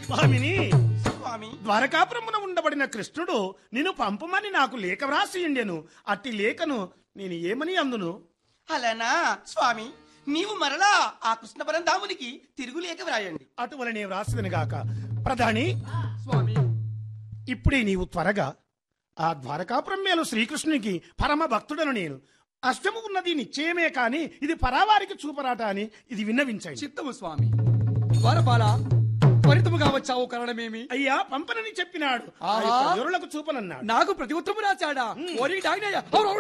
స్వామిని స్వామి ద్వారకాపురమున ఉండబడిన కృష్ణుడు నిన్ను పంపమని నాకు లేఖ వ్రాసి ఉండెను అట్టి లేఖను నేను ఏమని అందును అలానా స్వామి నీవు మరలా ఆ కృష్ణ పరంధామునికి తిరుగులేక వ్రాయండి అటువలనే వ్రాసిదను గాక ప్రధాని స్వామి ఇప్పుడే నీవు త్వరగా ఆ ద్వారకాపురం మేలు శ్రీకృష్ణునికి పరమ భక్తుడను నేను అష్టము ఉన్నది నిశ్చయమే కాని ఇది పరావారికి చూపరాట అని ఇది విన్నవించండి చిత్తము స్వామి ద్వారపాల త్వరితముగా వచ్చావు కారణమేమి అయ్యా పంపనని చెప్పినాడు ఆహా. చూపనన్నాడు నాకు ప్రతి ఉత్తరము రాశాడా ఓరి డాగ్నయ్య